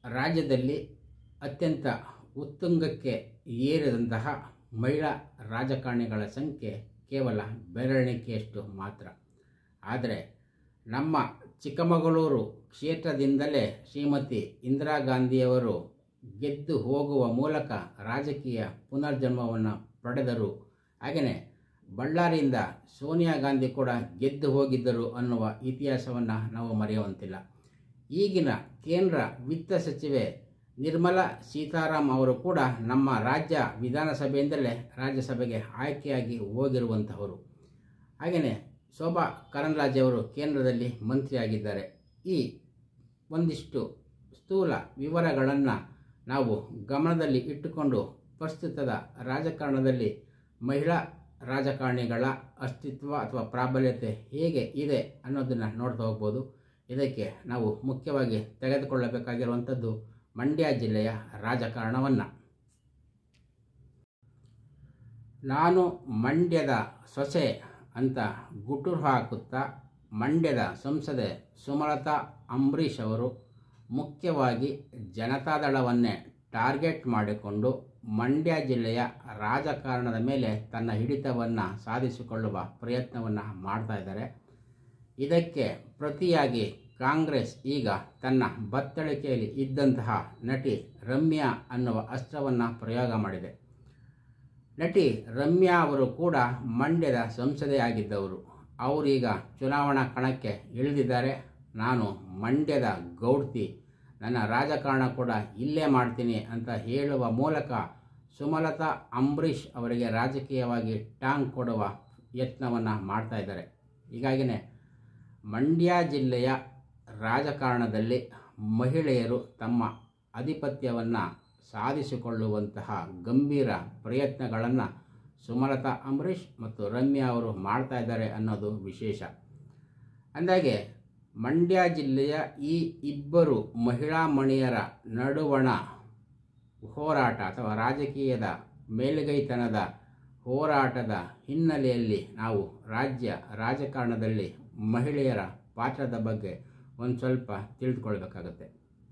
ರಾಜ್ಯದಲ್ಲಿ ಅತ್ಯಂತ ಉತ್ತುಂಗಕ್ಕೆ ಏರಿದಂತಹ ಮಹಿಳಾ ರಾಜಕಾರಣಿಗಳ ಸಂಖ್ಯೆ ಕೇವಲ ಬೆರಳೆಣಿಕೆಯಷ್ಟು ಮಾತ್ರ ಆದರೆ ನಮ್ಮ ಚಿಕ್ಕಮಗಳೂರು ಕ್ಷೇತ್ರದಿಂದಲೇ ಶ್ರೀಮತಿ ಇಂದಿರಾ ಗಾಂಧಿಯವರು ಗೆದ್ದು ಹೋಗುವ ಮೂಲಕ ರಾಜಕೀಯ ಪುನರ್ಜನ್ಮವನ್ನು ಪಡೆದರು ಹಾಗೆಯೇ ಬಳ್ಳಾರಿಯಿಂದ ಸೋನಿಯಾ ಗಾಂಧಿ ಕೂಡ ಗೆದ್ದು ಹೋಗಿದ್ದರು ಅನ್ನುವ ಇತಿಹಾಸವನ್ನು ನಾವು ಮರೆಯುವಂತಿಲ್ಲ ಈಗಿನ ಕೇಂದ್ರ ವಿತ್ತ ಸಚಿವೆ ನಿರ್ಮಲಾ ಸೀತಾರಾಮ್ ಅವರು ಕೂಡ ನಮ್ಮ ರಾಜ್ಯ ವಿಧಾನಸಭೆಯಿಂದಲೇ ರಾಜ್ಯಸಭೆಗೆ ಆಯ್ಕೆಯಾಗಿ ಹೋಗಿರುವಂತಹವರು ಹಾಗೆಯೇ ಶೋಭಾ ಕರಂದ್ಲಾಜೆ ಅವರು ಕೇಂದ್ರದಲ್ಲಿ ಮಂತ್ರಿಯಾಗಿದ್ದಾರೆ ಈ ಒಂದಿಷ್ಟು ಸ್ಥೂಲ ವಿವರಗಳನ್ನು ನಾವು ಗಮನದಲ್ಲಿ ಇಟ್ಟುಕೊಂಡು ಪ್ರಸ್ತುತದ ರಾಜಕಾರಣದಲ್ಲಿ ಮಹಿಳಾ ರಾಜಕಾರಣಿಗಳ ಅಸ್ತಿತ್ವ ಅಥವಾ ಪ್ರಾಬಲ್ಯತೆ ಹೇಗೆ ಇದೆ ಅನ್ನೋದನ್ನು ನೋಡ್ತಾ ಹೋಗ್ಬೋದು ಇದಕ್ಕೆ ನಾವು ಮುಖ್ಯವಾಗಿ ತೆಗೆದುಕೊಳ್ಳಬೇಕಾಗಿರುವಂಥದ್ದು ಮಂಡ್ಯ ಜಿಲ್ಲೆಯ ರಾಜಕಾರಣವನ್ನು ನಾನು ಮಂಡ್ಯದ ಸೊಸೆ ಅಂತ ಗುಟುರು ಹಾಕುತ್ತಾ ಮಂಡ್ಯದ ಸಂಸದೆ ಸುಮಲತಾ ಅಂಬರೀಷ್ ಅವರು ಮುಖ್ಯವಾಗಿ ಜನತಾದಳವನ್ನೇ ಟಾರ್ಗೆಟ್ ಮಾಡಿಕೊಂಡು ಮಂಡ್ಯ ಜಿಲ್ಲೆಯ ರಾಜಕಾರಣದ ಮೇಲೆ ತನ್ನ ಹಿಡಿತವನ್ನು ಸಾಧಿಸಿಕೊಳ್ಳುವ ಪ್ರಯತ್ನವನ್ನು ಮಾಡ್ತಾ ಇದ್ದಾರೆ ಇದಕ್ಕೆ ಪ್ರತಿಯಾಗಿ ಕಾಂಗ್ರೆಸ್ ಈಗ ತನ್ನ ಬತ್ತಳಿಕೆಯಲ್ಲಿ ಇದ್ದಂತಹ ನಟಿ ರಮ್ಯಾ ಅನ್ನುವ ಅಸ್ತ್ರವನ್ನು ಪ್ರಯೋಗ ಮಾಡಿದೆ ನಟಿ ರಮ್ಯಾ ಅವರು ಕೂಡ ಮಂಡ್ಯದ ಸಂಸದೆ ಆಗಿದ್ದವರು ಅವರೀಗ ಚುನಾವಣಾ ಕಣಕ್ಕೆ ಇಳಿದಿದ್ದಾರೆ ನಾನು ಮಂಡ್ಯದ ಗೌಡ್ತಿ ನನ್ನ ರಾಜಕಾರಣ ಕೂಡ ಇಲ್ಲೇ ಮಾಡ್ತೀನಿ ಅಂತ ಹೇಳುವ ಮೂಲಕ ಸುಮಲತಾ ಅಂಬರೀಷ್ ಅವರಿಗೆ ರಾಜಕೀಯವಾಗಿ ಟಾಂಗ್ ಕೊಡುವ ಯತ್ನವನ್ನು ಮಾಡ್ತಾ ಇದ್ದಾರೆ ಹೀಗಾಗಿಯೇ ಮಂಡ್ಯ ಜಿಲ್ಲೆಯ ರಾಜಕಾರಣದಲ್ಲಿ ಮಹಿಳೆಯರು ತಮ್ಮ ಆಧಿಪತ್ಯವನ್ನು ಸಾಧಿಸಿಕೊಳ್ಳುವಂತಹ ಗಂಭೀರ ಪ್ರಯತ್ನಗಳನ್ನು ಸುಮಲತಾ ಅಂಬರೀಷ್ ಮತ್ತು ರಮ್ಯಾ ಅವರು ಮಾಡ್ತಾ ಇದ್ದಾರೆ ಅನ್ನೋದು ವಿಶೇಷ ಅಂದಾಗೆ ಮಂಡ್ಯ ಜಿಲ್ಲೆಯ ಈ ಇಬ್ಬರು ಮಹಿಳಾ ಮಣಿಯರ ನಡುವಣ ಹೋರಾಟ ಅಥವಾ ರಾಜಕೀಯದ ಮೇಲುಗೈತನದ ಹೋರಾಟದ ಹಿನ್ನೆಲೆಯಲ್ಲಿ ನಾವು ರಾಜ್ಯ ರಾಜಕಾರಣದಲ್ಲಿ ಮಹಿಳೆಯರ ಪಾತ್ರದ ಬಗ್ಗೆ ಒಂದು ಸ್ವಲ್ಪ ತಿಳಿದುಕೊಳ್ಬೇಕಾಗತ್ತೆ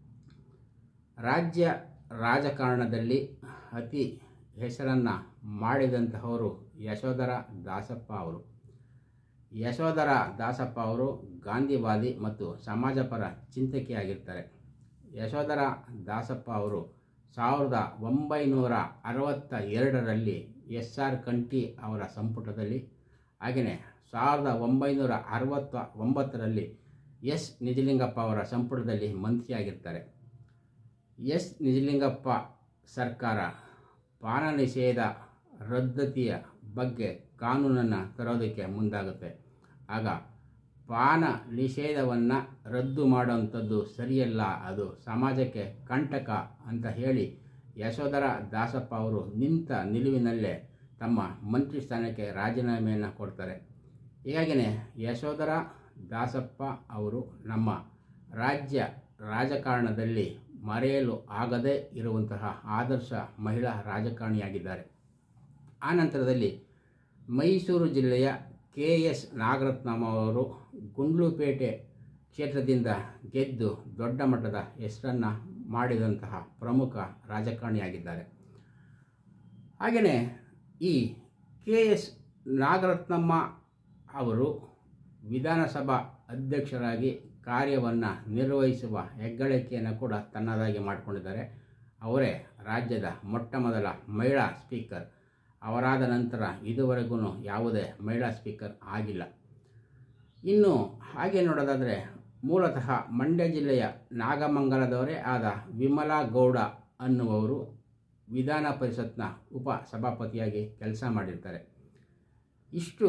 ರಾಜ್ಯ ರಾಜಕಾರಣದಲ್ಲಿ ಅತಿ ಹೆಸರನ್ನು ಮಾಡಿದಂತಹವರು ಯಶೋಧರ ದಾಸಪ್ಪ ಅವರು ಯಶೋಧರ ದಾಸಪ್ಪ ಅವರು ಗಾಂಧಿವಾದಿ ಮತ್ತು ಸಮಾಜಪರ ಚಿಂತಕಿಯಾಗಿರ್ತಾರೆ ಯಶೋಧರ ದಾಸಪ್ಪ ಅವರು ಸಾವಿರದ ಒಂಬೈನೂರ ಅರವತ್ತ ಎರಡರಲ್ಲಿ ಎಸ್ ಆರ್ ಕಂಠಿ ಅವರ ಸಂಪುಟದಲ್ಲಿ ಹಾಗೆಯೇ ಸಾವಿರದ ಒಂಬೈನೂರ ಅರವತ್ತ ಒಂಬತ್ತರಲ್ಲಿ ಎಸ್ ನಿಜಲಿಂಗಪ್ಪ ಅವರ ಸಂಪುಟದಲ್ಲಿ ಮಂತ್ರಿಯಾಗಿರ್ತಾರೆ ಎಸ್ ನಿಜಲಿಂಗಪ್ಪ ಸರ್ಕಾರ ಪಾನ ನಿಷೇಧ ರದ್ದತಿಯ ಬಗ್ಗೆ ಕಾನೂನನ್ನು ತರೋದಕ್ಕೆ ಮುಂದಾಗುತ್ತೆ ಆಗ ಪಾನ ನಿಷೇಧವನ್ನು ರದ್ದು ಮಾಡುವಂಥದ್ದು ಸರಿಯಲ್ಲ ಅದು ಸಮಾಜಕ್ಕೆ ಕಂಟಕ ಅಂತ ಹೇಳಿ ಯಶೋಧರ ದಾಸಪ್ಪ ಅವರು ನಿಂತ ನಿಲುವಿನಲ್ಲೇ ತಮ್ಮ ಮಂತ್ರಿ ಸ್ಥಾನಕ್ಕೆ ರಾಜೀನಾಮೆಯನ್ನು ಕೊಡ್ತಾರೆ ಹೀಗಾಗಿಯೇ ಯಶೋಧರ ದಾಸಪ್ಪ ಅವರು ನಮ್ಮ ರಾಜ್ಯ ರಾಜಕಾರಣದಲ್ಲಿ ಮರೆಯಲು ಆಗದೇ ಇರುವಂತಹ ಆದರ್ಶ ಮಹಿಳಾ ರಾಜಕಾರಣಿಯಾಗಿದ್ದಾರೆ ಆನಂತರದಲ್ಲಿ ಮೈಸೂರು ಜಿಲ್ಲೆಯ ಕೆ ಎಸ್ ನಾಗರತ್ನಮ್ಮ ಅವರು ಗುಂಡ್ಲುಪೇಟೆ ಕ್ಷೇತ್ರದಿಂದ ಗೆದ್ದು ದೊಡ್ಡ ಮಟ್ಟದ ಹೆಸರನ್ನು ಮಾಡಿದಂತಹ ಪ್ರಮುಖ ರಾಜಕಾರಣಿಯಾಗಿದ್ದಾರೆ ಹಾಗೆಯೇ ಈ ಕೆ ಎಸ್ ನಾಗರತ್ನಮ್ಮ ಅವರು ವಿಧಾನಸಭಾ ಅಧ್ಯಕ್ಷರಾಗಿ ಕಾರ್ಯವನ್ನು ನಿರ್ವಹಿಸುವ ಹೆಗ್ಗಳಿಕೆಯನ್ನು ಕೂಡ ತನ್ನದಾಗಿ ಮಾಡಿಕೊಂಡಿದ್ದಾರೆ ಅವರೇ ರಾಜ್ಯದ ಮೊಟ್ಟ ಮೊದಲ ಮಹಿಳಾ ಸ್ಪೀಕರ್ ಅವರಾದ ನಂತರ ಇದುವರೆಗೂ ಯಾವುದೇ ಮಹಿಳಾ ಸ್ಪೀಕರ್ ಆಗಿಲ್ಲ ಇನ್ನು ಹಾಗೆ ನೋಡೋದಾದರೆ ಮೂಲತಃ ಮಂಡ್ಯ ಜಿಲ್ಲೆಯ ನಾಗಮಂಗಲದವರೇ ಆದ ವಿಮಲಾ ಗೌಡ ಅನ್ನುವರು ವಿಧಾನ ಪರಿಷತ್ನ ಉಪ ಸಭಾಪತಿಯಾಗಿ ಕೆಲಸ ಮಾಡಿರ್ತಾರೆ ಇಷ್ಟು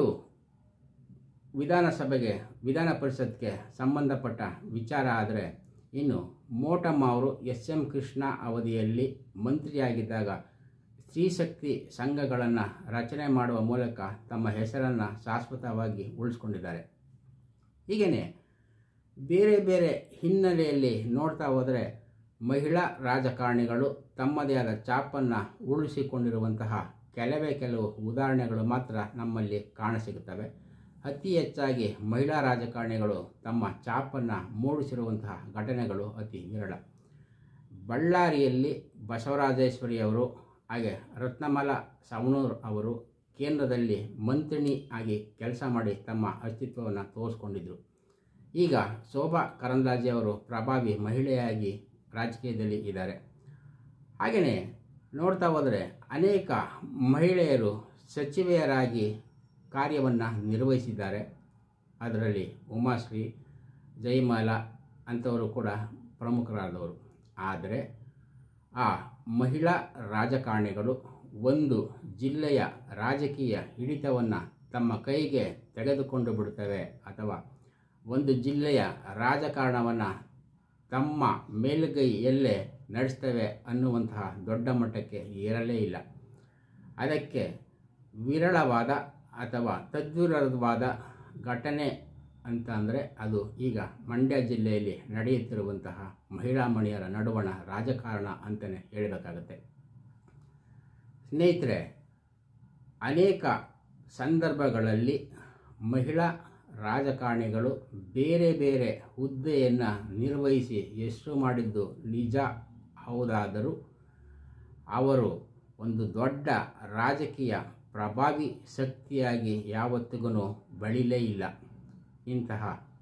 ವಿಧಾನಸಭೆಗೆ ವಿಧಾನ ಪರಿಷತ್ಗೆ ಸಂಬಂಧಪಟ್ಟ ವಿಚಾರ ಆದರೆ ಇನ್ನು ಮೋಟಮ್ಮ ಅವರು ಎಸ್ ಎಂ ಕೃಷ್ಣ ಅವಧಿಯಲ್ಲಿ ಮಂತ್ರಿಯಾಗಿದ್ದಾಗ ಸ್ತ್ರೀಶಕ್ತಿ ಸಂಘಗಳನ್ನು ರಚನೆ ಮಾಡುವ ಮೂಲಕ ತಮ್ಮ ಹೆಸರನ್ನು ಶಾಶ್ವತವಾಗಿ ಉಳಿಸ್ಕೊಂಡಿದ್ದಾರೆ ಹೀಗೆಯೇ ಬೇರೆ ಬೇರೆ ಹಿನ್ನೆಲೆಯಲ್ಲಿ ನೋಡ್ತಾ ಹೋದರೆ ಮಹಿಳಾ ರಾಜಕಾರಣಿಗಳು ತಮ್ಮದೇ ಆದ ಚಾಪನ್ನು ಉಳಿಸಿಕೊಂಡಿರುವಂತಹ ಕೆಲವೇ ಕೆಲವು ಉದಾಹರಣೆಗಳು ಮಾತ್ರ ನಮ್ಮಲ್ಲಿ ಕಾಣಸಿಗುತ್ತವೆ ಅತಿ ಹೆಚ್ಚಾಗಿ ಮಹಿಳಾ ರಾಜಕಾರಣಿಗಳು ತಮ್ಮ ಚಾಪನ್ನು ಮೂಡಿಸಿರುವಂತಹ ಘಟನೆಗಳು ಅತಿ ವಿರಳ ಬಳ್ಳಾರಿಯಲ್ಲಿ ಬಸವರಾಜೇಶ್ವರಿಯವರು ಹಾಗೆ ರತ್ನಮಾಲ ಸವಣೂರ್ ಅವರು ಕೇಂದ್ರದಲ್ಲಿ ಮಂತ್ರಿಣಿ ಆಗಿ ಕೆಲಸ ಮಾಡಿ ತಮ್ಮ ಅಸ್ತಿತ್ವವನ್ನು ತೋರಿಸ್ಕೊಂಡಿದ್ದರು ಈಗ ಶೋಭಾ ಕರಂದ್ಲಾಜೆ ಅವರು ಪ್ರಭಾವಿ ಮಹಿಳೆಯಾಗಿ ರಾಜಕೀಯದಲ್ಲಿ ಇದ್ದಾರೆ ಹಾಗೆಯೇ ನೋಡ್ತಾ ಹೋದರೆ ಅನೇಕ ಮಹಿಳೆಯರು ಸಚಿವೆಯರಾಗಿ ಕಾರ್ಯವನ್ನು ನಿರ್ವಹಿಸಿದ್ದಾರೆ ಅದರಲ್ಲಿ ಉಮಾಶ್ರೀ ಜಯಮಾಲ ಅಂಥವರು ಕೂಡ ಪ್ರಮುಖರಾದವರು ಆದರೆ ಆ ಮಹಿಳಾ ರಾಜಕಾರಣಿಗಳು ಒಂದು ಜಿಲ್ಲೆಯ ರಾಜಕೀಯ ಹಿಡಿತವನ್ನು ತಮ್ಮ ಕೈಗೆ ತೆಗೆದುಕೊಂಡು ಬಿಡುತ್ತವೆ ಅಥವಾ ಒಂದು ಜಿಲ್ಲೆಯ ರಾಜಕಾರಣವನ್ನು ತಮ್ಮ ಮೇಲುಗೈಯಲ್ಲೇ ನಡೆಸ್ತವೆ ಅನ್ನುವಂತಹ ದೊಡ್ಡ ಮಟ್ಟಕ್ಕೆ ಏರಲೇ ಇಲ್ಲ ಅದಕ್ಕೆ ವಿರಳವಾದ ಅಥವಾ ತದ್ವಿರಳವಾದ ಘಟನೆ ಅಂತ ಅಂದರೆ ಅದು ಈಗ ಮಂಡ್ಯ ಜಿಲ್ಲೆಯಲ್ಲಿ ನಡೆಯುತ್ತಿರುವಂತಹ ಮಹಿಳಾ ಮಣಿಯರ ನಡುವಣ ರಾಜಕಾರಣ ಅಂತಲೇ ಹೇಳಬೇಕಾಗತ್ತೆ ಸ್ನೇಹಿತರೆ ಅನೇಕ ಸಂದರ್ಭಗಳಲ್ಲಿ ಮಹಿಳಾ ರಾಜಕಾರಣಿಗಳು ಬೇರೆ ಬೇರೆ ಹುದ್ದೆಯನ್ನು ನಿರ್ವಹಿಸಿ ಹೆಸರು ಮಾಡಿದ್ದು ನಿಜ ಹೌದಾದರೂ ಅವರು ಒಂದು ದೊಡ್ಡ ರಾಜಕೀಯ ಪ್ರಭಾವಿ ಶಕ್ತಿಯಾಗಿ ಯಾವತ್ತಿಗೂ ಬೆಳೀಲೇ ಇಲ್ಲ ಇಂತಹ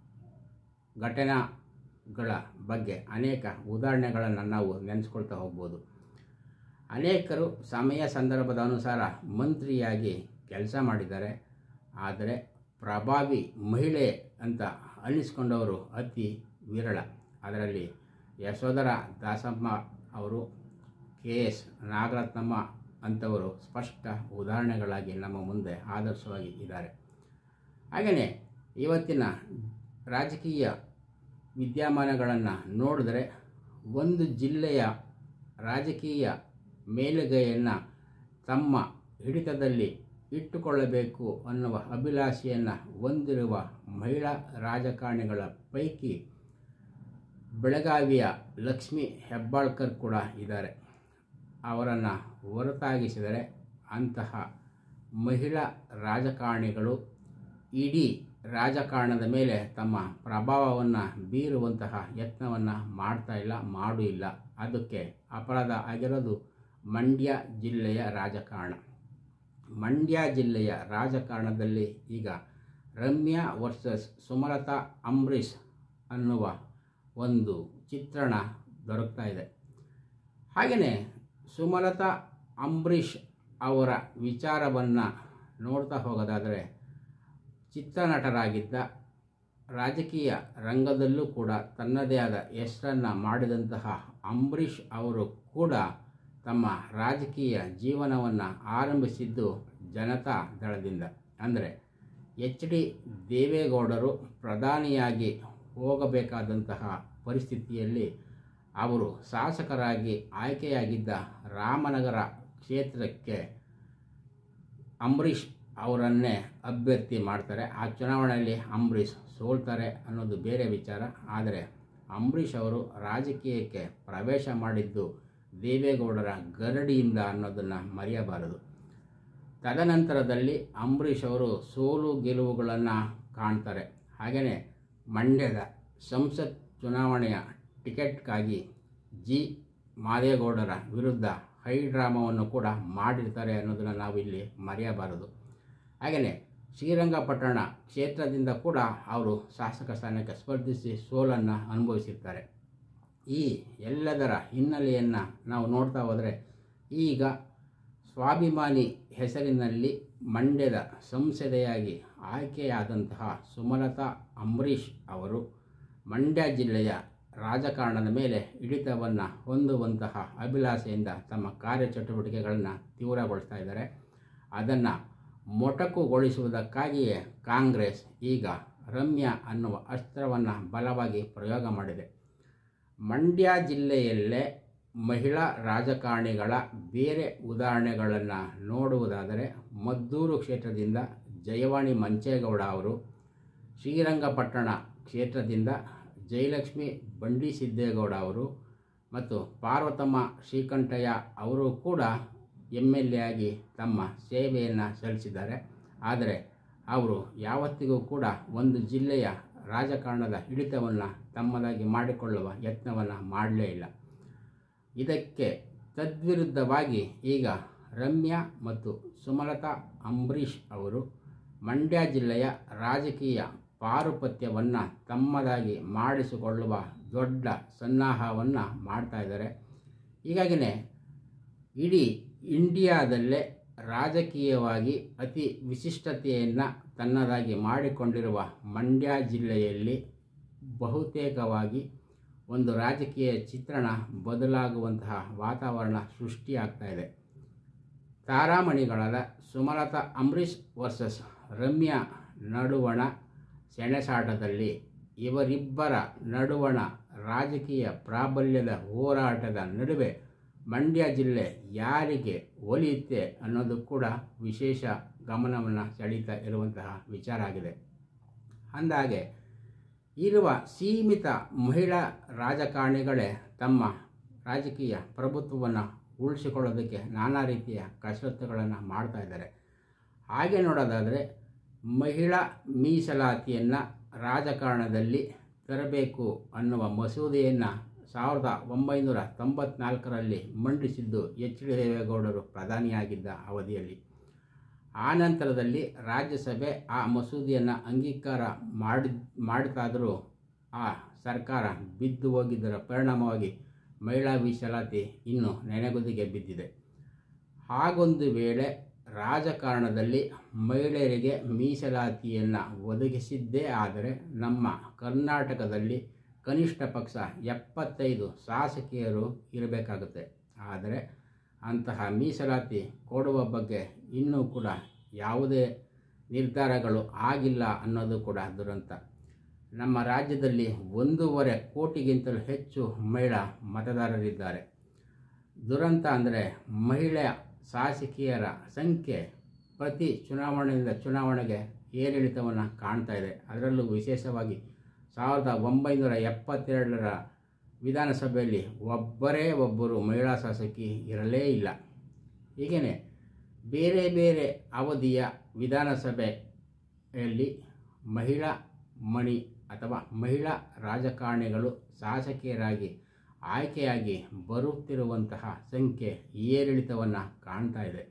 ಘಟನೆಗಳ ಬಗ್ಗೆ ಅನೇಕ ಉದಾಹರಣೆಗಳನ್ನು ನಾವು ನೆನೆಸ್ಕೊಳ್ತಾ ಹೋಗ್ಬೋದು ಅನೇಕರು ಸಮಯ ಸಂದರ್ಭದ ಅನುಸಾರ ಮಂತ್ರಿಯಾಗಿ ಕೆಲಸ ಮಾಡಿದ್ದಾರೆ ಆದರೆ ಪ್ರಭಾವಿ ಮಹಿಳೆ ಅಂತ ಅನ್ನಿಸ್ಕೊಂಡವರು ಅತಿ ವಿರಳ ಅದರಲ್ಲಿ ಯಶೋಧರ ದಾಸಮ್ಮ ಅವರು ಕೆ ಎಸ್ ನಾಗರತ್ನಮ್ಮ ಅಂಥವರು ಸ್ಪಷ್ಟ ಉದಾಹರಣೆಗಳಾಗಿ ನಮ್ಮ ಮುಂದೆ ಆದರ್ಶವಾಗಿ ಇದ್ದಾರೆ ಹಾಗೆಯೇ ಇವತ್ತಿನ ರಾಜಕೀಯ ವಿದ್ಯಮಾನಗಳನ್ನು ನೋಡಿದ್ರೆ ಒಂದು ಜಿಲ್ಲೆಯ ರಾಜಕೀಯ ಮೇಲುಗೈಯನ್ನು ತಮ್ಮ ಹಿಡಿತದಲ್ಲಿ ಇಟ್ಟುಕೊಳ್ಳಬೇಕು ಅನ್ನುವ ಅಭಿಲಾಷೆಯನ್ನು ಹೊಂದಿರುವ ಮಹಿಳಾ ರಾಜಕಾರಣಿಗಳ ಪೈಕಿ ಬೆಳಗಾವಿಯ ಲಕ್ಷ್ಮಿ ಹೆಬ್ಬಾಳ್ಕರ್ ಕೂಡ ಇದ್ದಾರೆ ಅವರನ್ನು ಹೊರತಾಗಿಸಿದರೆ ಅಂತಹ ಮಹಿಳಾ ರಾಜಕಾರಣಿಗಳು ಇಡೀ ರಾಜಕಾರಣದ ಮೇಲೆ ತಮ್ಮ ಪ್ರಭಾವವನ್ನು ಬೀರುವಂತಹ ಯತ್ನವನ್ನು ಮಾಡ್ತಾ ಇಲ್ಲ ಮಾಡೂ ಇಲ್ಲ ಅದಕ್ಕೆ ಅಪರಾಧ ಆಗಿರೋದು ಮಂಡ್ಯ ಜಿಲ್ಲೆಯ ರಾಜಕಾರಣ ಮಂಡ್ಯ ಜಿಲ್ಲೆಯ ರಾಜಕಾರಣದಲ್ಲಿ ಈಗ ರಮ್ಯಾ ವರ್ಸಸ್ ಸುಮಲತಾ ಅಂಬರೀಷ್ ಅನ್ನುವ ಒಂದು ಚಿತ್ರಣ ದೊರಕ್ತಾ ಇದೆ ಹಾಗೆಯೇ ಸುಮಲತಾ ಅಂಬರೀಷ್ ಅವರ ವಿಚಾರವನ್ನು ನೋಡ್ತಾ ಹೋಗೋದಾದರೆ ಚಿತ್ರನಟರಾಗಿದ್ದ ರಾಜಕೀಯ ರಂಗದಲ್ಲೂ ಕೂಡ ತನ್ನದೇ ಆದ ಹೆಸರನ್ನು ಮಾಡಿದಂತಹ ಅಂಬರೀಷ್ ಅವರು ಕೂಡ ತಮ್ಮ ರಾಜಕೀಯ ಜೀವನವನ್ನು ಆರಂಭಿಸಿದ್ದು ಜನತಾ ದಳದಿಂದ ಅಂದರೆ ಎಚ್ ಡಿ ದೇವೇಗೌಡರು ಪ್ರಧಾನಿಯಾಗಿ ಹೋಗಬೇಕಾದಂತಹ ಪರಿಸ್ಥಿತಿಯಲ್ಲಿ ಅವರು ಶಾಸಕರಾಗಿ ಆಯ್ಕೆಯಾಗಿದ್ದ ರಾಮನಗರ ಕ್ಷೇತ್ರಕ್ಕೆ ಅಂಬರೀಷ್ ಅವರನ್ನೇ ಅಭ್ಯರ್ಥಿ ಮಾಡ್ತಾರೆ ಆ ಚುನಾವಣೆಯಲ್ಲಿ ಅಂಬರೀಷ್ ಸೋಲ್ತಾರೆ ಅನ್ನೋದು ಬೇರೆ ವಿಚಾರ ಆದರೆ ಅಂಬರೀಷ್ ಅವರು ರಾಜಕೀಯಕ್ಕೆ ಪ್ರವೇಶ ಮಾಡಿದ್ದು ದೇವೇಗೌಡರ ಗರಡಿಯಿಂದ ಅನ್ನೋದನ್ನು ಮರೆಯಬಾರದು ತದನಂತರದಲ್ಲಿ ಅಂಬರೀಷ್ ಅವರು ಸೋಲು ಗೆಲುವುಗಳನ್ನು ಕಾಣ್ತಾರೆ ಹಾಗೆಯೇ ಮಂಡ್ಯದ ಸಂಸತ್ ಚುನಾವಣೆಯ ಟಿಕೆಟ್ಗಾಗಿ ಜಿ ಮಾದೇಗೌಡರ ವಿರುದ್ಧ ಹೈ ಡ್ರಾಮವನ್ನು ಕೂಡ ಮಾಡಿರ್ತಾರೆ ಅನ್ನೋದನ್ನು ನಾವಿಲ್ಲಿ ಮರೆಯಬಾರದು ಹಾಗೆಯೇ ಶ್ರೀರಂಗಪಟ್ಟಣ ಕ್ಷೇತ್ರದಿಂದ ಕೂಡ ಅವರು ಶಾಸಕ ಸ್ಥಾನಕ್ಕೆ ಸ್ಪರ್ಧಿಸಿ ಸೋಲನ್ನು ಅನುಭವಿಸಿರ್ತಾರೆ ಈ ಎಲ್ಲದರ ಹಿನ್ನೆಲೆಯನ್ನು ನಾವು ನೋಡ್ತಾ ಹೋದರೆ ಈಗ ಸ್ವಾಭಿಮಾನಿ ಹೆಸರಿನಲ್ಲಿ ಮಂಡ್ಯದ ಸಂಸದೆಯಾಗಿ ಆಯ್ಕೆಯಾದಂತಹ ಸುಮಲತಾ ಅಂಬರೀಷ್ ಅವರು ಮಂಡ್ಯ ಜಿಲ್ಲೆಯ ರಾಜಕಾರಣದ ಮೇಲೆ ಹಿಡಿತವನ್ನು ಹೊಂದುವಂತಹ ಅಭಿಲಾಷೆಯಿಂದ ತಮ್ಮ ಕಾರ್ಯಚಟುವಟಿಕೆಗಳನ್ನು ತೀವ್ರಗೊಳಿಸ್ತಾ ಇದ್ದಾರೆ ಅದನ್ನು ಮೊಟಕುಗೊಳಿಸುವುದಕ್ಕಾಗಿಯೇ ಕಾಂಗ್ರೆಸ್ ಈಗ ರಮ್ಯಾ ಅನ್ನುವ ಅಸ್ತ್ರವನ್ನು ಬಲವಾಗಿ ಪ್ರಯೋಗ ಮಾಡಿದೆ ಮಂಡ್ಯ ಜಿಲ್ಲೆಯಲ್ಲೇ ಮಹಿಳಾ ರಾಜಕಾರಣಿಗಳ ಬೇರೆ ಉದಾಹರಣೆಗಳನ್ನು ನೋಡುವುದಾದರೆ ಮದ್ದೂರು ಕ್ಷೇತ್ರದಿಂದ ಜಯವಾಣಿ ಮಂಚೇಗೌಡ ಅವರು ಶ್ರೀರಂಗಪಟ್ಟಣ ಕ್ಷೇತ್ರದಿಂದ ಜಯಲಕ್ಷ್ಮಿ ಬಂಡಿ ಸಿದ್ದೇಗೌಡ ಅವರು ಮತ್ತು ಪಾರ್ವತಮ್ಮ ಶ್ರೀಕಂಠಯ್ಯ ಅವರು ಕೂಡ ಎಮ್ ಎಲ್ ಎ ಆಗಿ ತಮ್ಮ ಸೇವೆಯನ್ನು ಸಲ್ಲಿಸಿದ್ದಾರೆ ಆದರೆ ಅವರು ಯಾವತ್ತಿಗೂ ಕೂಡ ಒಂದು ಜಿಲ್ಲೆಯ ರಾಜಕಾರಣದ ಹಿಡಿತವನ್ನು ತಮ್ಮದಾಗಿ ಮಾಡಿಕೊಳ್ಳುವ ಯತ್ನವನ್ನು ಮಾಡಲೇ ಇಲ್ಲ ಇದಕ್ಕೆ ತದ್ವಿರುದ್ಧವಾಗಿ ಈಗ ರಮ್ಯಾ ಮತ್ತು ಸುಮಲತಾ ಅಂಬರೀಷ್ ಅವರು ಮಂಡ್ಯ ಜಿಲ್ಲೆಯ ರಾಜಕೀಯ ಪಾರುಪತ್ಯವನ್ನು ತಮ್ಮದಾಗಿ ಮಾಡಿಸಿಕೊಳ್ಳುವ ದೊಡ್ಡ ಸನ್ನಾಹವನ್ನು ಮಾಡ್ತಾ ಇದ್ದಾರೆ ಹೀಗಾಗಿಯೇ ಇಡೀ ಇಂಡಿಯಾದಲ್ಲೇ ರಾಜಕೀಯವಾಗಿ ಅತಿ ವಿಶಿಷ್ಟತೆಯನ್ನು ತನ್ನದಾಗಿ ಮಾಡಿಕೊಂಡಿರುವ ಮಂಡ್ಯ ಜಿಲ್ಲೆಯಲ್ಲಿ ಬಹುತೇಕವಾಗಿ ಒಂದು ರಾಜಕೀಯ ಚಿತ್ರಣ ಬದಲಾಗುವಂತಹ ವಾತಾವರಣ ಸೃಷ್ಟಿಯಾಗ್ತಾ ಇದೆ ತಾರಾಮಣಿಗಳಾದ ಸುಮಲತಾ ಅಂಬರೀಷ್ ವರ್ಸಸ್ ರಮ್ಯಾ ನಡುವಣ ಸೆಣಸಾಟದಲ್ಲಿ ಇವರಿಬ್ಬರ ನಡುವಣ ರಾಜಕೀಯ ಪ್ರಾಬಲ್ಯದ ಹೋರಾಟದ ನಡುವೆ ಮಂಡ್ಯ ಜಿಲ್ಲೆ ಯಾರಿಗೆ ಒಲಿಯುತ್ತೆ ಅನ್ನೋದು ಕೂಡ ವಿಶೇಷ ಗಮನವನ್ನು ಸೆಳೀತಾ ಇರುವಂತಹ ವಿಚಾರ ಆಗಿದೆ ಅಂದಾಗೆ ಇರುವ ಸೀಮಿತ ಮಹಿಳಾ ರಾಜಕಾರಣಿಗಳೇ ತಮ್ಮ ರಾಜಕೀಯ ಪ್ರಭುತ್ವವನ್ನು ಉಳಿಸಿಕೊಳ್ಳೋದಕ್ಕೆ ನಾನಾ ರೀತಿಯ ಕಸರತ್ತುಗಳನ್ನು ಮಾಡ್ತಾ ಇದ್ದಾರೆ ಹಾಗೆ ನೋಡೋದಾದರೆ ಮಹಿಳಾ ಮೀಸಲಾತಿಯನ್ನು ರಾಜಕಾರಣದಲ್ಲಿ ತರಬೇಕು ಅನ್ನುವ ಮಸೂದೆಯನ್ನು ಸಾವಿರದ ಒಂಬೈನೂರ ತೊಂಬತ್ನಾಲ್ಕರಲ್ಲಿ ಮಂಡಿಸಿದ್ದು ಎಚ್ ಡಿ ದೇವೇಗೌಡರು ಪ್ರಧಾನಿಯಾಗಿದ್ದ ಅವಧಿಯಲ್ಲಿ ಆನಂತರದಲ್ಲಿ ರಾಜ್ಯಸಭೆ ಆ ಮಸೂದೆಯನ್ನು ಅಂಗೀಕಾರ ಮಾಡಿ ಮಾಡಿತಾದರೂ ಆ ಸರ್ಕಾರ ಬಿದ್ದು ಹೋಗಿದ್ದರ ಪರಿಣಾಮವಾಗಿ ಮಹಿಳಾ ಮೀಸಲಾತಿ ಇನ್ನೂ ನೆನೆಗುದಿಗೆ ಬಿದ್ದಿದೆ ಹಾಗೊಂದು ವೇಳೆ ರಾಜಕಾರಣದಲ್ಲಿ ಮಹಿಳೆಯರಿಗೆ ಮೀಸಲಾತಿಯನ್ನು ಒದಗಿಸಿದ್ದೇ ಆದರೆ ನಮ್ಮ ಕರ್ನಾಟಕದಲ್ಲಿ ಕನಿಷ್ಠ ಪಕ್ಷ ಎಪ್ಪತ್ತೈದು ಶಾಸಕಿಯರು ಇರಬೇಕಾಗುತ್ತೆ ಆದರೆ ಅಂತಹ ಮೀಸಲಾತಿ ಕೊಡುವ ಬಗ್ಗೆ ಇನ್ನೂ ಕೂಡ ಯಾವುದೇ ನಿರ್ಧಾರಗಳು ಆಗಿಲ್ಲ ಅನ್ನೋದು ಕೂಡ ದುರಂತ ನಮ್ಮ ರಾಜ್ಯದಲ್ಲಿ ಒಂದೂವರೆ ಕೋಟಿಗಿಂತಲೂ ಹೆಚ್ಚು ಮಹಿಳಾ ಮತದಾರರಿದ್ದಾರೆ ದುರಂತ ಅಂದರೆ ಮಹಿಳೆಯ ಶಾಸಕಿಯರ ಸಂಖ್ಯೆ ಪ್ರತಿ ಚುನಾವಣೆಯಿಂದ ಚುನಾವಣೆಗೆ ಏರಿಳಿತವನ್ನು ಕಾಣ್ತಾ ಇದೆ ಅದರಲ್ಲೂ ವಿಶೇಷವಾಗಿ ಸಾವಿರದ ಒಂಬೈನೂರ ಎಪ್ಪತ್ತೆರಡರ ವಿಧಾನಸಭೆಯಲ್ಲಿ ಒಬ್ಬರೇ ಒಬ್ಬರು ಮಹಿಳಾ ಶಾಸಕಿ ಇರಲೇ ಇಲ್ಲ ಹೀಗೆಯೇ ಬೇರೆ ಬೇರೆ ಅವಧಿಯ ವಿಧಾನಸಭೆಯಲ್ಲಿ ಮಹಿಳಾ ಮಣಿ ಅಥವಾ ಮಹಿಳಾ ರಾಜಕಾರಣಿಗಳು ಶಾಸಕಿಯರಾಗಿ ಆಯ್ಕೆಯಾಗಿ ಬರುತ್ತಿರುವಂತಹ ಸಂಖ್ಯೆ ಏರಿಳಿತವನ್ನು ಕಾಣ್ತಾ ಇದೆ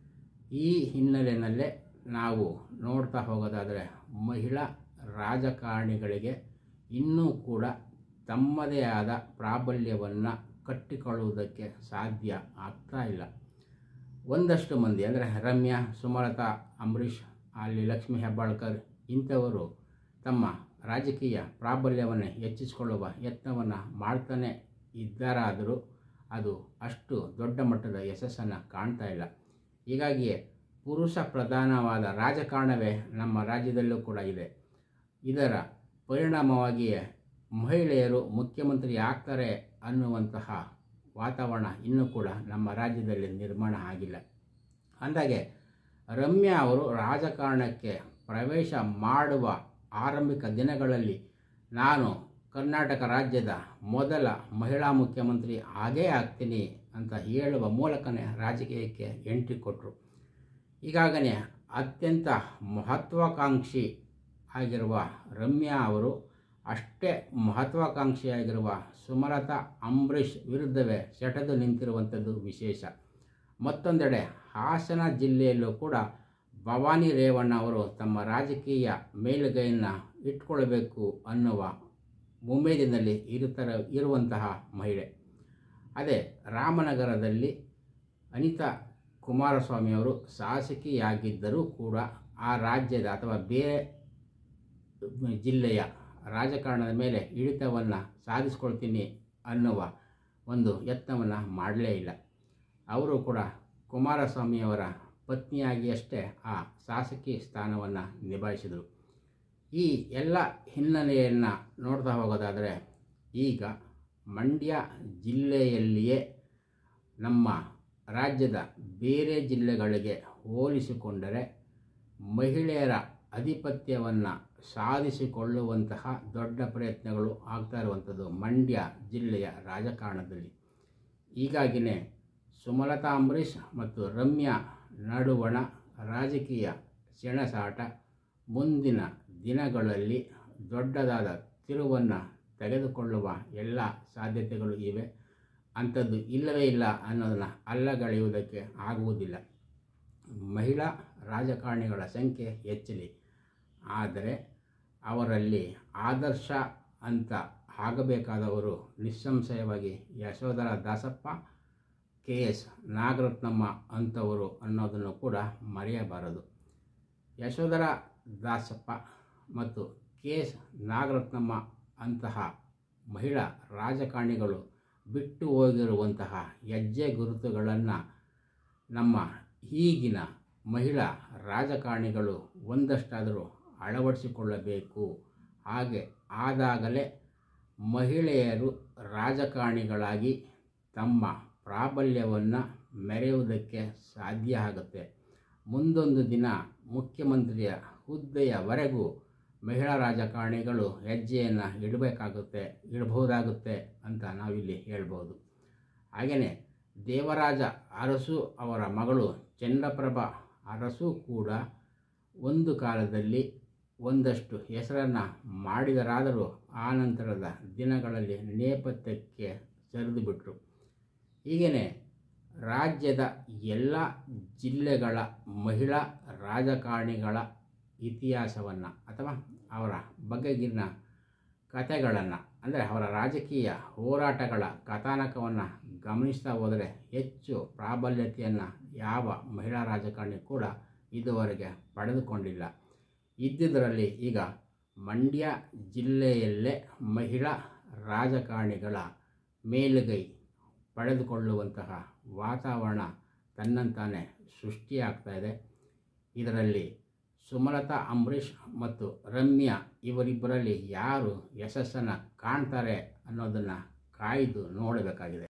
ಈ ಹಿನ್ನೆಲೆಯಲ್ಲೇ ನಾವು ನೋಡ್ತಾ ಹೋಗೋದಾದರೆ ಮಹಿಳಾ ರಾಜಕಾರಣಿಗಳಿಗೆ ಇನ್ನೂ ಕೂಡ ತಮ್ಮದೇ ಆದ ಪ್ರಾಬಲ್ಯವನ್ನು ಕಟ್ಟಿಕೊಳ್ಳುವುದಕ್ಕೆ ಸಾಧ್ಯ ಆಗ್ತಾ ಇಲ್ಲ ಒಂದಷ್ಟು ಮಂದಿ ಅಂದರೆ ರಮ್ಯಾ ಸುಮಲತಾ ಅಂಬರೀಷ್ ಅಲ್ಲಿ ಲಕ್ಷ್ಮೀ ಹೆಬ್ಬಾಳ್ಕರ್ ಇಂಥವರು ತಮ್ಮ ರಾಜಕೀಯ ಪ್ರಾಬಲ್ಯವನ್ನು ಹೆಚ್ಚಿಸಿಕೊಳ್ಳುವ ಯತ್ನವನ್ನು ಮಾಡ್ತಾನೆ ಇದ್ದಾರಾದರೂ ಅದು ಅಷ್ಟು ದೊಡ್ಡ ಮಟ್ಟದ ಯಶಸ್ಸನ್ನು ಕಾಣ್ತಾ ಇಲ್ಲ ಹೀಗಾಗಿಯೇ ಪುರುಷ ಪ್ರಧಾನವಾದ ರಾಜಕಾರಣವೇ ನಮ್ಮ ರಾಜ್ಯದಲ್ಲೂ ಕೂಡ ಇದೆ ಇದರ ಪರಿಣಾಮವಾಗಿಯೇ ಮಹಿಳೆಯರು ಮುಖ್ಯಮಂತ್ರಿ ಆಗ್ತಾರೆ ಅನ್ನುವಂತಹ ವಾತಾವರಣ ಇನ್ನೂ ಕೂಡ ನಮ್ಮ ರಾಜ್ಯದಲ್ಲಿ ನಿರ್ಮಾಣ ಆಗಿಲ್ಲ ಅಂದಾಗೆ ರಮ್ಯಾ ಅವರು ರಾಜಕಾರಣಕ್ಕೆ ಪ್ರವೇಶ ಮಾಡುವ ಆರಂಭಿಕ ದಿನಗಳಲ್ಲಿ ನಾನು ಕರ್ನಾಟಕ ರಾಜ್ಯದ ಮೊದಲ ಮಹಿಳಾ ಮುಖ್ಯಮಂತ್ರಿ ಆಗೇ ಆಗ್ತೀನಿ ಅಂತ ಹೇಳುವ ಮೂಲಕನೇ ರಾಜಕೀಯಕ್ಕೆ ಎಂಟ್ರಿ ಕೊಟ್ಟರು ಈಗಾಗಲೇ ಅತ್ಯಂತ ಮಹತ್ವಾಕಾಂಕ್ಷಿ ಆಗಿರುವ ರಮ್ಯಾ ಅವರು ಅಷ್ಟೇ ಮಹತ್ವಾಕಾಂಕ್ಷಿಯಾಗಿರುವ ಸುಮಲತಾ ಅಂಬರೀಷ್ ವಿರುದ್ಧವೇ ಸೆಟೆದು ನಿಂತಿರುವಂಥದ್ದು ವಿಶೇಷ ಮತ್ತೊಂದೆಡೆ ಹಾಸನ ಜಿಲ್ಲೆಯಲ್ಲೂ ಕೂಡ ಭವಾನಿ ರೇವಣ್ಣ ಅವರು ತಮ್ಮ ರಾಜಕೀಯ ಮೇಲುಗೈಯನ್ನು ಇಟ್ಕೊಳ್ಬೇಕು ಅನ್ನುವ ಉಮೇದಿನಲ್ಲಿ ಇರುತ್ತರ ಇರುವಂತಹ ಮಹಿಳೆ ಅದೇ ರಾಮನಗರದಲ್ಲಿ ಅನಿತಾ ಕುಮಾರಸ್ವಾಮಿಯವರು ಶಾಸಕಿಯಾಗಿದ್ದರೂ ಕೂಡ ಆ ರಾಜ್ಯದ ಅಥವಾ ಬೇರೆ ಜಿಲ್ಲೆಯ ರಾಜಕಾರಣದ ಮೇಲೆ ಹಿಡಿತವನ್ನು ಸಾಧಿಸ್ಕೊಳ್ತೀನಿ ಅನ್ನುವ ಒಂದು ಯತ್ನವನ್ನು ಮಾಡಲೇ ಇಲ್ಲ ಅವರು ಕೂಡ ಕುಮಾರಸ್ವಾಮಿಯವರ ಪತ್ನಿಯಾಗಿಯಷ್ಟೇ ಆ ಶಾಸಕಿ ಸ್ಥಾನವನ್ನು ನಿಭಾಯಿಸಿದರು ಈ ಎಲ್ಲ ಹಿನ್ನೆಲೆಯನ್ನು ನೋಡ್ತಾ ಹೋಗೋದಾದರೆ ಈಗ ಮಂಡ್ಯ ಜಿಲ್ಲೆಯಲ್ಲಿಯೇ ನಮ್ಮ ರಾಜ್ಯದ ಬೇರೆ ಜಿಲ್ಲೆಗಳಿಗೆ ಹೋಲಿಸಿಕೊಂಡರೆ ಮಹಿಳೆಯರ ಆಧಿಪತ್ಯವನ್ನು ಸಾಧಿಸಿಕೊಳ್ಳುವಂತಹ ದೊಡ್ಡ ಪ್ರಯತ್ನಗಳು ಆಗ್ತಾ ಇರುವಂಥದ್ದು ಮಂಡ್ಯ ಜಿಲ್ಲೆಯ ರಾಜಕಾರಣದಲ್ಲಿ ಹೀಗಾಗಿಯೇ ಸುಮಲತಾ ಅಂಬರೀಷ್ ಮತ್ತು ರಮ್ಯಾ ನಡುವಣ ರಾಜಕೀಯ ಸೆಣಸಾಟ ಮುಂದಿನ ದಿನಗಳಲ್ಲಿ ದೊಡ್ಡದಾದ ತಿರುವನ್ನು ತೆಗೆದುಕೊಳ್ಳುವ ಎಲ್ಲ ಸಾಧ್ಯತೆಗಳು ಇವೆ ಅಂಥದ್ದು ಇಲ್ಲವೇ ಇಲ್ಲ ಅನ್ನೋದನ್ನು ಅಲ್ಲಗಳೆಯುವುದಕ್ಕೆ ಆಗುವುದಿಲ್ಲ ಮಹಿಳಾ ರಾಜಕಾರಣಿಗಳ ಸಂಖ್ಯೆ ಹೆಚ್ಚಲಿ ಆದರೆ ಅವರಲ್ಲಿ ಆದರ್ಶ ಅಂತ ಆಗಬೇಕಾದವರು ನಿಸ್ಸಂಶಯವಾಗಿ ಯಶೋಧರ ದಾಸಪ್ಪ ಕೆ ಎಸ್ ನಾಗರತ್ನಮ್ಮ ಅಂಥವರು ಅನ್ನೋದನ್ನು ಕೂಡ ಮರೆಯಬಾರದು ಯಶೋಧರ ದಾಸಪ್ಪ ಮತ್ತು ಕೆ ಎಸ್ ನಾಗರತ್ನಮ್ಮ ಅಂತಹ ಮಹಿಳಾ ರಾಜಕಾರಣಿಗಳು ಬಿಟ್ಟು ಹೋಗಿರುವಂತಹ ಹೆಜ್ಜೆ ಗುರುತುಗಳನ್ನು ನಮ್ಮ ಈಗಿನ ಮಹಿಳಾ ರಾಜಕಾರಣಿಗಳು ಒಂದಷ್ಟಾದರೂ ಅಳವಡಿಸಿಕೊಳ್ಳಬೇಕು ಹಾಗೆ ಆದಾಗಲೇ ಮಹಿಳೆಯರು ರಾಜಕಾರಣಿಗಳಾಗಿ ತಮ್ಮ ಪ್ರಾಬಲ್ಯವನ್ನು ಮೆರೆಯುವುದಕ್ಕೆ ಸಾಧ್ಯ ಆಗುತ್ತೆ ಮುಂದೊಂದು ದಿನ ಮುಖ್ಯಮಂತ್ರಿಯ ಹುದ್ದೆಯವರೆಗೂ ಮಹಿಳಾ ರಾಜಕಾರಣಿಗಳು ಹೆಜ್ಜೆಯನ್ನು ಇಡಬೇಕಾಗುತ್ತೆ ಇಡಬಹುದಾಗುತ್ತೆ ಅಂತ ನಾವಿಲ್ಲಿ ಹೇಳ್ಬೋದು ಹಾಗೆಯೇ ದೇವರಾಜ ಅರಸು ಅವರ ಮಗಳು ಚಂದ್ರಪ್ರಭಾ ಅರಸು ಕೂಡ ಒಂದು ಕಾಲದಲ್ಲಿ ಒಂದಷ್ಟು ಹೆಸರನ್ನು ಮಾಡಿದರಾದರೂ ಆ ನಂತರದ ದಿನಗಳಲ್ಲಿ ನೇಪಥ್ಯಕ್ಕೆ ಸರಿದುಬಿಟ್ರು ಹೀಗೆಯೇ ರಾಜ್ಯದ ಎಲ್ಲ ಜಿಲ್ಲೆಗಳ ಮಹಿಳಾ ರಾಜಕಾರಣಿಗಳ ಇತಿಹಾಸವನ್ನು ಅಥವಾ ಅವರ ಬಗೆಗಿನ ಕಥೆಗಳನ್ನು ಅಂದರೆ ಅವರ ರಾಜಕೀಯ ಹೋರಾಟಗಳ ಕಥಾನಕವನ್ನು ಗಮನಿಸ್ತಾ ಹೋದರೆ ಹೆಚ್ಚು ಪ್ರಾಬಲ್ಯತೆಯನ್ನು ಯಾವ ಮಹಿಳಾ ರಾಜಕಾರಣಿ ಕೂಡ ಇದುವರೆಗೆ ಪಡೆದುಕೊಂಡಿಲ್ಲ ಇದ್ದುದರಲ್ಲಿ ಈಗ ಮಂಡ್ಯ ಜಿಲ್ಲೆಯಲ್ಲೇ ಮಹಿಳಾ ರಾಜಕಾರಣಿಗಳ ಮೇಲುಗೈ ಪಡೆದುಕೊಳ್ಳುವಂತಹ ವಾತಾವರಣ ತನ್ನಂತಾನೇ ಸೃಷ್ಟಿಯಾಗ್ತಾ ಇದೆ ಇದರಲ್ಲಿ ಸುಮಲತಾ ಅಂಬರೀಷ್ ಮತ್ತು ರಮ್ಯಾ ಇವರಿಬ್ಬರಲ್ಲಿ ಯಾರು ಯಶಸ್ಸನ್ನು ಕಾಣ್ತಾರೆ ಅನ್ನೋದನ್ನು ಕಾಯ್ದು ನೋಡಬೇಕಾಗಿದೆ